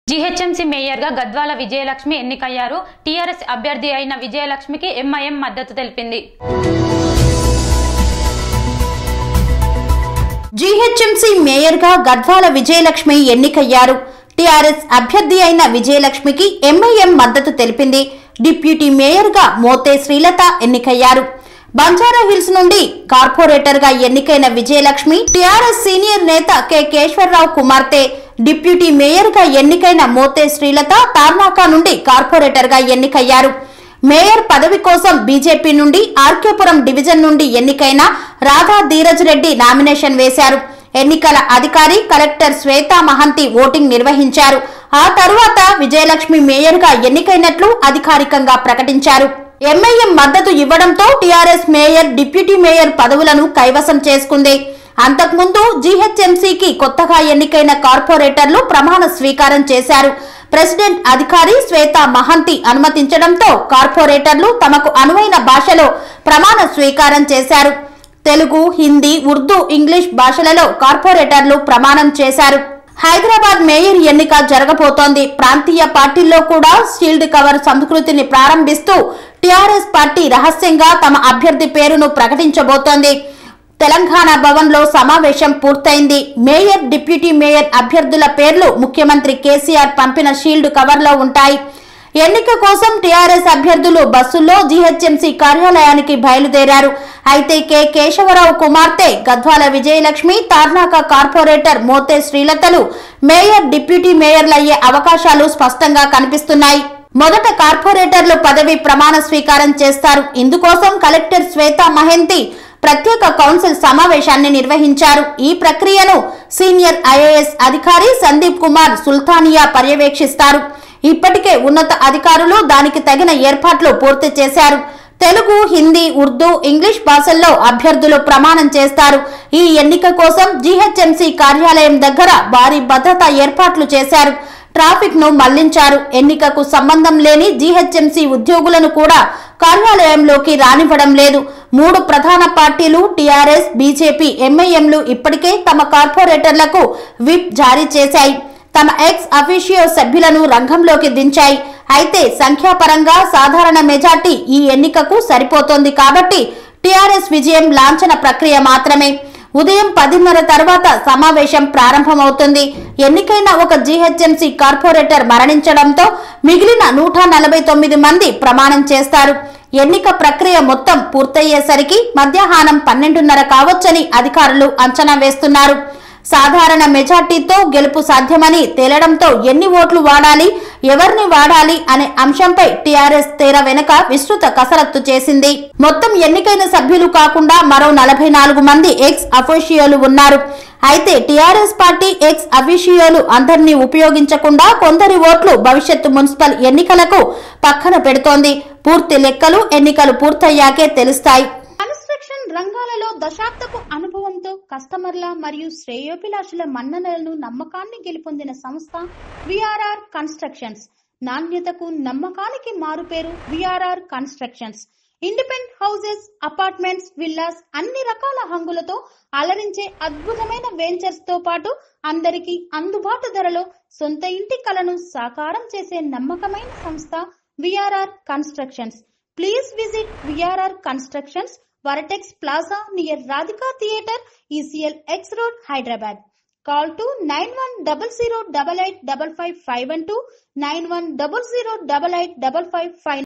GHMC మేయర్గా గద్వాల విజయలక్ష్మి ఎన్నికయ్యారు TRS అభ్యర్థి అయిన విజయలక్ష్మికి ఎంఐఎం మద్దతు తెలిపింది జీహెచ్ఎంసీ మేయర్గా గద్వాల విజయలక్ష్మి ఎన్నికయ్యారు టీఆర్ఎస్ అభ్యర్థి అయిన విజయలక్ష్మికి ఎంఐఎం మద్దతు తెలిపింది డిప్యూటీ మేయర్గా మోతే శ్రీలత ఎన్నికయ్యారు బంజారా హిల్స్ నుండి కార్పొరేటర్ గా ఎన్నికైన విజయలక్ష్మి టీఆర్ఎస్ సీనియర్ నేత కె కేశ్వరరావు కుమార్తె డిప్యూటీ మేయర్ గా ఎన్నికైన మోతే శ్రీలత తార్నాకా నుండి కార్పొరేటర్ గా ఎన్నికయ్యారు మేయర్ పదవి కోసం బీజేపీ నుండి ఆర్కేపురం డివిజన్ నుండి ఎన్నికైన రాధా ధీరజ్ రెడ్డి నామినేషన్ వేశారు ఎన్నికల అధికారి కలెక్టర్ శ్వేతా మహంతి ఓటింగ్ నిర్వహించారు ఆ తరువాత విజయలక్ష్మి మేయర్ గా ఎన్నికైనట్లు అధికారికంగా ప్రకటించారు ఎంఐఎం మద్దతు ఇవ్వడంతో టీఆర్ఎస్ మేయర్ డిప్యూటీ మేయర్ పదవులను కైవసం చేసుకుంది అంతకుముందు జీహెచ్ఎంసీకి కొత్తగా ఎన్నికైన కార్పొరేటర్లు ప్రమాణ స్వీకారం చేశారు ప్రెసిడెంట్ అధికారి శ్వేతా మహంతి అనుమతించడంతో కార్పొరేటర్లు తమకు అనువైన భాషలో ప్రమాణ స్వీకారం చేశారు తెలుగు హిందీ ఉర్దూ ఇంగ్లీష్ భాషలలో కార్పొరేటర్లు ప్రమాణం చేశారు హైదరాబాద్ మేయర్ ఎన్నిక జరగబోతోంది ప్రాంతీయ పార్టీల్లో కూడా షీల్డ్ కవర్ సంస్కృతిని ప్రారంభిస్తూ టీఆర్ఎస్ పార్టీ రహస్యంగా తమ అభ్యర్థి పేరును ప్రకటించబోతోంది తెలంగాణ భవన్ లో సమావేశం పూర్తయింది మేయర్ డిప్యూటీ మేయర్ అభ్యర్థుల పేర్లు ముఖ్యమంత్రి కేసీఆర్ పంపిన షీల్డ్ కవర్ లో ఉంటాయి ఎన్నిక కోసం టీఆర్ఎస్ అభ్యర్థులు బస్సుల్లో జీహెచ్ఎంసీ కార్యాలయానికి బయలుదేరారు అయితే కె కేశవరావు కుమార్తె గద్వాల విజయలక్ష్మి తార్నాక కార్పొరేటర్ మోతే శ్రీలతలు మేయర్ డిప్యూటీ మేయర్లయ్యే అవకాశాలు స్పష్టంగా కనిపిస్తున్నాయి మొదట కార్పొరేటర్లు పదవి ప్రమాణ స్వీకారం చేస్తారు ఇందుకోసం కలెక్టర్ శ్వేతా మహంతి ప్రత్యేక కౌన్సిల్ సమావేశాన్ని నిర్వహించారు ఈ ప్రక్రియను సీనియర్ ఐఏఎస్ అధికారి సందీప్ కుమార్ సుల్తానియా పర్యవేక్షిస్తారు ఇప్పటికే ఉన్నత అధికారులు దానికి తగిన ఏర్పాట్లు పూర్తి చేశారు తెలుగు హిందీ ఉర్దూ ఇంగ్లీష్ భాషల్లో అభ్యర్థులు ప్రమాణం చేస్తారు ఈ ఎన్నిక కోసం జీహెచ్ఎంసీ కార్యాలయం దగ్గర భారీ భద్రతా ఏర్పాట్లు చేశారు ట్రాఫిక్ ను మళ్లించారు ఎన్నికకు సంబంధం లేని జీహెచ్ఎంసీ ఉద్యోగులను కూడా కార్యాలయంలోకి రానివ్వడం లేదు మూడు ప్రధాన పార్టీలు టీఆర్ఎస్ బీజేపీ ఎంఐఎంలు ఇప్పటికే తమ కార్పొరేటర్లకు విప్ జారీ చేశాయి తమ ఎక్స్ అఫీషియో సభ్యులను రంగంలోకి దించాయి అయితే సంఖ్యాపరంగా సాధారణ మెజార్టీ ఈ ఎన్నికకు సరిపోతోంది కాబట్టి టీఆర్ఎస్ విజయం లాంఛన ప్రక్రియ మాత్రమే ఉదయం పదిన్నర తర్వాత సమావేశం ప్రారంభమవుతుంది ఎన్నికైన ఒక జీహెచ్ఎంసీ కార్పొరేటర్ మరణించడంతో మిగిలిన నూట నలభై తొమ్మిది మంది ప్రమాణం చేస్తారు ఎన్నిక ప్రక్రియ మొత్తం పూర్తయ్యేసరికి మధ్యాహ్నం పన్నెండున్నర కావచ్చని అధికారులు అంచనా వేస్తున్నారు సాధారణ మెజార్టీతో గెలుపు సాధ్యమని తేలడంతో ఎన్ని ఓట్లు వాడాలి ఎవరిని వాడాలి అనే అంశంపై టీఆర్ఎస్ తెర వెనుక విస్తృత కసరత్తు చేసింది మొత్తం ఎన్నికైన సభ్యులు కాకుండా మరో నలభై నాలుగు మంది ఎక్స్ అఫోషియోలు ఉన్నారు అయితే టీఆర్ఎస్ పార్టీ ఎక్స్ అఫీషియోలు అందరినీ ఉపయోగించకుండా కొందరి ఓట్లు భవిష్యత్తు మున్సిపల్ ఎన్నికలకు పక్కన పెడుతోంది పూర్తి లెక్కలు ఎన్నికలు పూర్తయ్యాకే తెలుస్తాయి కన్స్ట్రక్షన్ రంగాలలో దశాబ్దపు అనుభవంతో కస్టమర్ల మరియు శ్రేయోభిలాషుల మన్ననలను నమ్మకాన్ని గెలుపొందిన సంస్థ విఆర్ఆర్ కన్స్ట్రక్షన్స్ నాణ్యతకు నమ్మకానికి మారుపేరు VRR constructions independent houses apartments villas అన్ని రకాల హంగులతో అలరించే అద్భుతమైన వెంచర్స్ తో పాటు అందరికీ అందుబాటు ధరలో సొంత ఇంటి కలను సాకారం చేసే నమ్మకమైన సంస్థ VRR constructions please visit VRR constructions Varatex Plaza near Radhika Theatre, ECL X Road, Hyderabad. Call to 9100 8855 512 9100 8855